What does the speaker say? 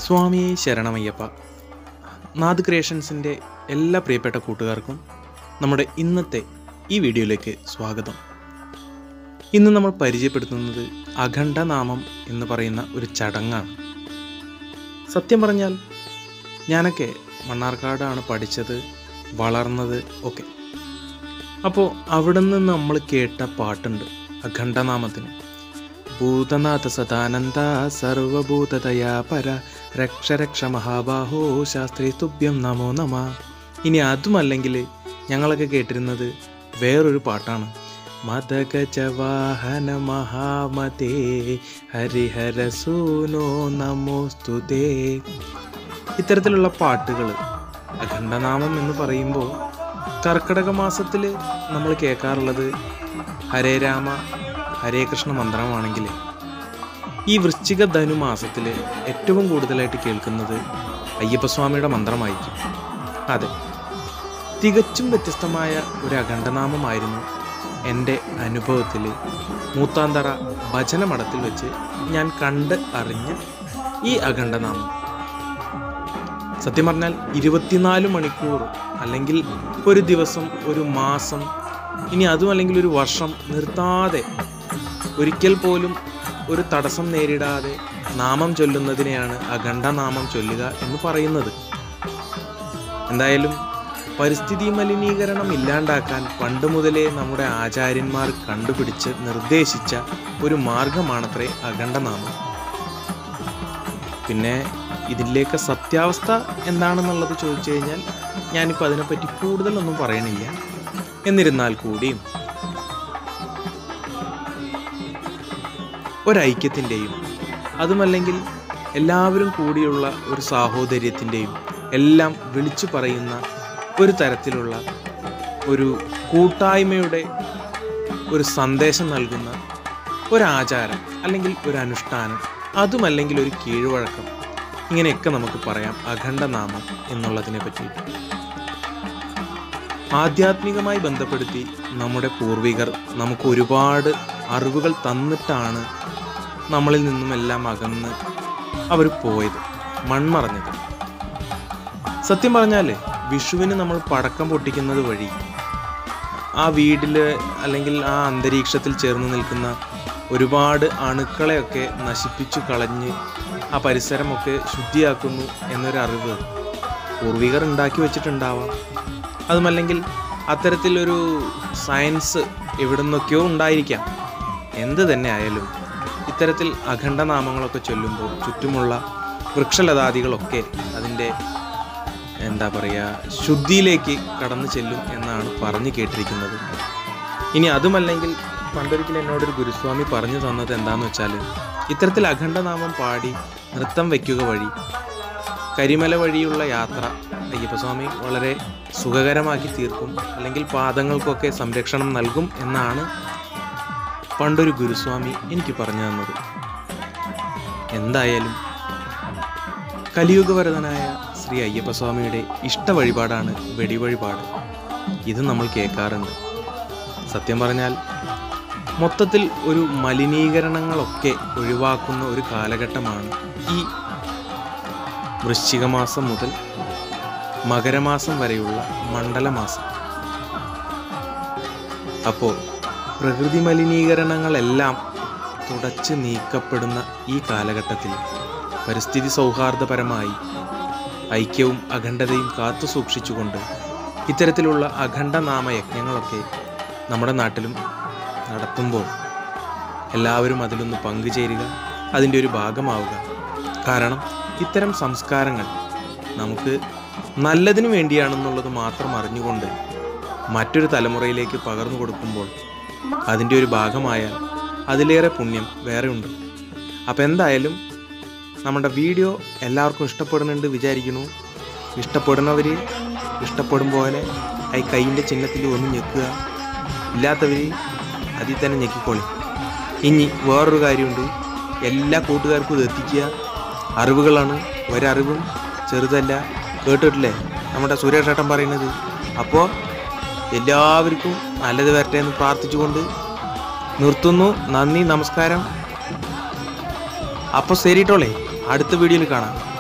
സ്വാമിയെ ശരണമയ്യപ്പ നാദ് ക്രിയേഷൻസിൻ്റെ എല്ലാ പ്രിയപ്പെട്ട കൂട്ടുകാർക്കും നമ്മുടെ ഇന്നത്തെ ഈ വീഡിയോയിലേക്ക് സ്വാഗതം ഇന്ന് നമ്മൾ പരിചയപ്പെടുത്തുന്നത് അഖണ്ഡനാമം എന്ന് പറയുന്ന ഒരു ചടങ്ങാണ് സത്യം പറഞ്ഞാൽ ഞാനൊക്കെ മണ്ണാർക്കാടാണ് പഠിച്ചത് വളർന്നത് ഒക്കെ അപ്പോൾ അവിടെ നിന്ന് നമ്മൾ കേട്ട പാട്ടുണ്ട് അഖണ്ഡനാമത്തിന് ഭൂതനാഥ സദാനന്ദ സർവഭൂതതയാ പര രക്ഷ രക്ഷ മഹാബാഹോ ശാസ്ത്രീ തുഭ്യം നമോ നമ ഇനി അതുമല്ലെങ്കിൽ ഞങ്ങളൊക്കെ കേട്ടിരുന്നത് വേറൊരു പാട്ടാണ് മദഗജവാഹന മഹാമതേ ഹരിഹര സൂനോ നമോസ്തുതേ ഇത്തരത്തിലുള്ള പാട്ടുകൾ അഖണ്ഡനാമം എന്ന് പറയുമ്പോൾ കർക്കിടക മാസത്തിൽ നമ്മൾ കേൾക്കാറുള്ളത് ഹരേ രാമ ഹരേ കൃഷ്ണ മന്ത്രമാണെങ്കിൽ ഈ വൃശ്ചിക ധനു മാസത്തിൽ ഏറ്റവും കൂടുതലായിട്ട് കേൾക്കുന്നത് അയ്യപ്പസ്വാമിയുടെ മന്ത്രമായിരിക്കും അതെ തികച്ചും വ്യത്യസ്തമായ ഒരു അഖണ്ഡനാമമായിരുന്നു എൻ്റെ അനുഭവത്തിൽ മൂത്താന്തറ ഭജനമഠത്തിൽ വെച്ച് ഞാൻ കണ്ട് അറിഞ്ഞ ഈ അഖണ്ഡനാമം സത്യം പറഞ്ഞാൽ ഇരുപത്തിനാല് മണിക്കൂർ അല്ലെങ്കിൽ ഒരു ദിവസം ഒരു മാസം ഇനി അതും അല്ലെങ്കിൽ ഒരു വർഷം നിർത്താതെ ഒരിക്കൽ പോലും ഒരു തടസ്സം നേരിടാതെ നാമം ചൊല്ലുന്നതിനെയാണ് അഖണ്ഡനാമം ചൊല്ലുക എന്ന് പറയുന്നത് എന്തായാലും പരിസ്ഥിതി മലിനീകരണം ഇല്ലാണ്ടാക്കാൻ പണ്ട് മുതലേ നമ്മുടെ ആചാര്യന്മാർ കണ്ടുപിടിച്ച് നിർദ്ദേശിച്ച ഒരു മാർഗമാണത്രേ അഖണ്ഡനാമം പിന്നെ ഇതിലേക്ക് സത്യാവസ്ഥ എന്താണെന്നുള്ളത് ചോദിച്ചു കഴിഞ്ഞാൽ ഞാനിപ്പോൾ അതിനെപ്പറ്റി കൂടുതലൊന്നും പറയണില്ല എന്നിരുന്നാൽ കൂടിയും ഒരൈക്യത്തിൻ്റെയും അതുമല്ലെങ്കിൽ എല്ലാവരും കൂടിയുള്ള ഒരു സാഹോദര്യത്തിൻ്റെയും എല്ലാം വിളിച്ചു പറയുന്ന ഒരു തരത്തിലുള്ള ഒരു കൂട്ടായ്മയുടെ ഒരു സന്ദേശം നൽകുന്ന ഒരാചാരം അല്ലെങ്കിൽ ഒരു അനുഷ്ഠാനം അതുമല്ലെങ്കിൽ ഒരു കീഴ്വഴക്കം ഇങ്ങനെയൊക്കെ നമുക്ക് പറയാം അഖണ്ഡനാമം എന്നുള്ളതിനെ പറ്റിയിട്ട് ആധ്യാത്മികമായി ബന്ധപ്പെടുത്തി നമ്മുടെ പൂർവികർ നമുക്ക് ഒരുപാട് അറിവുകൾ തന്നിട്ടാണ് നമ്മളിൽ നിന്നും എല്ലാം അകന്ന് അവർ പോയത് മൺമറഞ്ഞത് സത്യം പറഞ്ഞാൽ വിഷുവിന് നമ്മൾ പടക്കം പൊട്ടിക്കുന്നത് വഴി ആ വീട്ടിൽ അല്ലെങ്കിൽ ആ അന്തരീക്ഷത്തിൽ ചേർന്ന് നിൽക്കുന്ന ഒരുപാട് അണുക്കളെയൊക്കെ നശിപ്പിച്ചു കളഞ്ഞ് ആ പരിസരമൊക്കെ ശുദ്ധിയാക്കുന്നു എന്നൊരറിവ് പൂർവികർ ഉണ്ടാക്കി വെച്ചിട്ടുണ്ടാവാം അതുമല്ലെങ്കിൽ അത്തരത്തിലൊരു സയൻസ് എവിടെ നിന്നൊക്കെയോ ഉണ്ടായിരിക്കാം എന്ത് തന്നെ ആയാലും ഇത്തരത്തിൽ അഖണ്ഡനാമങ്ങളൊക്കെ ചൊല്ലുമ്പോൾ ചുറ്റുമുള്ള വൃക്ഷലതാദികളൊക്കെ അതിൻ്റെ എന്താ പറയുക ശുദ്ധിയിലേക്ക് കടന്നു ചെല്ലും എന്നാണ് പറഞ്ഞു കേട്ടിരിക്കുന്നത് ഇനി അതുമല്ലെങ്കിൽ പണ്ടൊരിക്കൽ എന്നോടൊരു ഗുരുസ്വാമി പറഞ്ഞു തന്നത് എന്താണെന്ന് വെച്ചാൽ ഇത്തരത്തിൽ അഖണ്ഡനാമം പാടി നൃത്തം വയ്ക്കുക വഴി കരിമല വഴിയുള്ള യാത്ര അയ്യപ്പസ്വാമി വളരെ സുഖകരമാക്കി തീർക്കും അല്ലെങ്കിൽ പാദങ്ങൾക്കൊക്കെ സംരക്ഷണം നൽകും എന്നാണ് പണ്ടൊരു ഗുരുസ്വാമി എനിക്ക് പറഞ്ഞു തന്നത് എന്തായാലും കലിയുഗവരതനായ ശ്രീ അയ്യപ്പസ്വാമിയുടെ ഇഷ്ട വഴിപാടാണ് വെടിവഴിപാട് ഇത് നമ്മൾ കേൾക്കാറുണ്ട് സത്യം പറഞ്ഞാൽ മൊത്തത്തിൽ ഒരു മലിനീകരണങ്ങളൊക്കെ ഒഴിവാക്കുന്ന ഒരു കാലഘട്ടമാണ് ഈ വൃശ്ചിക മാസം മുതൽ മകരമാസം വരെയുള്ള മണ്ഡലമാസം അപ്പോൾ പ്രകൃതി മലിനീകരണങ്ങളെല്ലാം തുടച്ച് നീക്കപ്പെടുന്ന ഈ കാലഘട്ടത്തിൽ പരിസ്ഥിതി സൗഹാർദ്ദപരമായി ഐക്യവും അഖണ്ഡതയും കാത്തു സൂക്ഷിച്ചുകൊണ്ട് ഇത്തരത്തിലുള്ള അഖണ്ഡനാമ യജ്ഞങ്ങളൊക്കെ നമ്മുടെ നാട്ടിലും നടത്തുമ്പോൾ എല്ലാവരും അതിലൊന്ന് പങ്കുചേരുക അതിൻ്റെ ഒരു ഭാഗമാവുക കാരണം ഇത്തരം സംസ്കാരങ്ങൾ നമുക്ക് നല്ലതിനു വേണ്ടിയാണെന്നുള്ളത് മാത്രം അറിഞ്ഞുകൊണ്ട് മറ്റൊരു തലമുറയിലേക്ക് പകർന്നു കൊടുക്കുമ്പോൾ അതിൻ്റെ ഒരു ഭാഗമായാൽ അതിലേറെ പുണ്യം വേറെ ഉണ്ട് അപ്പോൾ എന്തായാലും നമ്മുടെ വീഡിയോ എല്ലാവർക്കും ഇഷ്ടപ്പെടുന്നുണ്ട് വിചാരിക്കുന്നു ഇഷ്ടപ്പെടുന്നവർ ഇഷ്ടപ്പെടും പോലെ ഈ കൈയിൻ്റെ ചിഹ്നത്തിൽ ഒന്ന് ഞെക്കുക ഇല്ലാത്തവർ അതിൽ തന്നെ ഞെക്കിക്കോളി ഇനി വേറൊരു കാര്യമുണ്ട് എല്ലാ കൂട്ടുകാർക്കും ഇത് എത്തിക്കുക അറിവുകളാണ് ഒരറിവും ചെറുതല്ല കേട്ടിട്ടില്ലേ നമ്മുടെ സുരേഷ് ഏട്ടൻ പറയുന്നത് അപ്പോൾ എല്ലാവർക്കും നല്ലത് വരട്ടെ എന്ന് പ്രാർത്ഥിച്ചുകൊണ്ട് നിർത്തുന്നു നന്ദി നമസ്കാരം അപ്പോൾ ശരിട്ടോളേ അടുത്ത വീഡിയോയിൽ കാണാം